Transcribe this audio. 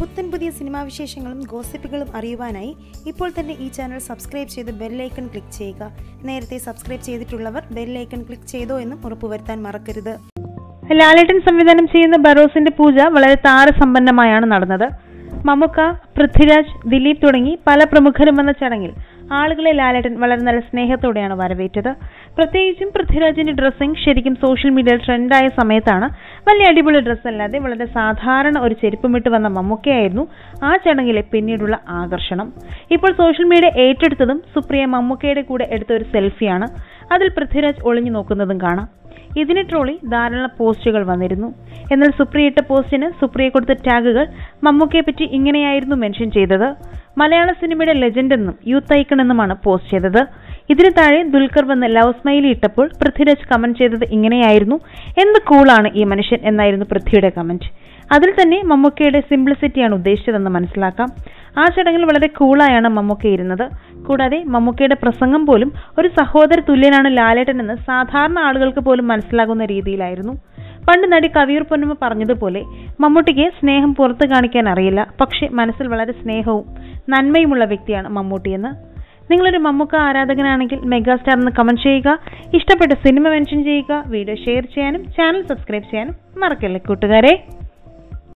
പുത്തൻ പുതിയ സിനിമാ വിശേഷങ്ങളും ഗോസിപ്പുകളും അറിയുവാനായി ഇപ്പോൾ തന്നെ ഈ ചാനൽ സബ്സ്ക്രൈബ് ചെയ്ത് ബെല്ലൈക്കൺ ക്ലിക്ക് ചെയ്യുക നേരത്തെ സബ്സ്ക്രൈബ് ചെയ്തിട്ടുള്ളവർ ബെല്ലൈക്കൺ ക്ലിക്ക് ചെയ്തോ എന്നും ഉറപ്പുവരുത്താൻ മറക്കരുത് ലാലേട്ടൻ സംവിധാനം ചെയ്യുന്ന ബറോസിന്റെ പൂജ വളരെ താരസമ്പന്നമായാണ് നടന്നത് മമ്മുക്ക പൃഥ്വിരാജ് ദിലീപ് തുടങ്ങി പല പ്രമുഖരും വന്ന ചടങ്ങിൽ ആളുകളെ ലാലേട്ടൻ വളരെ നല്ല സ്നേഹത്തോടെയാണ് വരവേറ്റത് പ്രത്യേകിച്ചും പൃഥ്വിരാജിന്റെ ഡ്രസ്സിംഗ് ശരിക്കും സോഷ്യൽ മീഡിയയിൽ ട്രെൻഡായ സമയത്താണ് വലിയ അടിപൊളി ഡ്രസ്സ് അല്ലാതെ വളരെ സാധാരണ ഒരു ചെരുപ്പുമിട്ട് വന്ന മമ്മൂക്കയായിരുന്നു ആ ചടങ്ങിലെ പിന്നീടുള്ള ആകർഷണം ഇപ്പോൾ സോഷ്യൽ മീഡിയ ഏറ്റെടുത്തതും സുപ്രിയ മമ്മൂക്കയുടെ കൂടെ എടുത്ത ഒരു സെൽഫിയാണ് അതിൽ പൃഥ്വിരാജ് ഒളിഞ്ഞു നോക്കുന്നതും കാണാം ഇതിനെ ട്രോളി ധാരാളം പോസ്റ്റുകൾ വന്നിരുന്നു എന്നാൽ സുപ്രിയ ഇട്ട പോസ്റ്റിന് സുപ്രിയ കൊടുത്ത ടാഗുകൾ മമ്മൂക്കയെ പറ്റി ഇങ്ങനെയായിരുന്നു മെൻഷൻ ചെയ്തത് മലയാള സിനിമയുടെ ലെജൻഡ് എന്നും യൂത്ത് ഐക്കൺ എന്നുമാണ് പോസ്റ്റ് ചെയ്തത് ഇതിന് താഴെ ദുൽഖർ വന്ന് ലവ് സ്മൈലി ഇട്ടപ്പോൾ പൃഥ്വിരാജ് കമന്റ് ചെയ്തത് ഇങ്ങനെയായിരുന്നു എന്ത് കൂളാണ് ഈ മനുഷ്യൻ എന്നായിരുന്നു പൃഥ്വിയുടെ കമന്റ് അതിൽ തന്നെ മമ്മൂക്കയുടെ സിംപ്ലിസിറ്റിയാണ് ഉദ്ദേശിച്ചതെന്ന് മനസ്സിലാക്കാം ആ ചടങ്ങിൽ വളരെ കൂളായാണ് മമ്മൂക്ക ഇരുന്നത് കൂടാതെ മമ്മൂക്കയുടെ പ്രസംഗം പോലും ഒരു സഹോദര തുല്യനാണ് ലാലേട്ടൻ എന്ന് സാധാരണ ആളുകൾക്ക് പോലും മനസ്സിലാകുന്ന രീതിയിലായിരുന്നു പണ്ട് നടി കവിയൂർ പൊന്നമ്മ പറഞ്ഞതുപോലെ മമ്മൂട്ടിക്ക് സ്നേഹം പുറത്തു കാണിക്കാൻ അറിയില്ല പക്ഷെ മനസ്സിൽ വളരെ സ്നേഹവും നന്മയുമുള്ള വ്യക്തിയാണ് മമ്മൂട്ടിയെന്ന് നിങ്ങളൊരു മമ്മൂക്ക ആരാധകനാണെങ്കിൽ മെഗാസ്റ്റാർ എന്ന് കമന്റ് ചെയ്യുക ഇഷ്ടപ്പെട്ട സിനിമ മെൻഷൻ ചെയ്യുക വീഡിയോ ഷെയർ ചെയ്യാനും ചാനൽ സബ്സ്ക്രൈബ് ചെയ്യാനും മറക്കല്ലേ കൂട്ടുകാരെ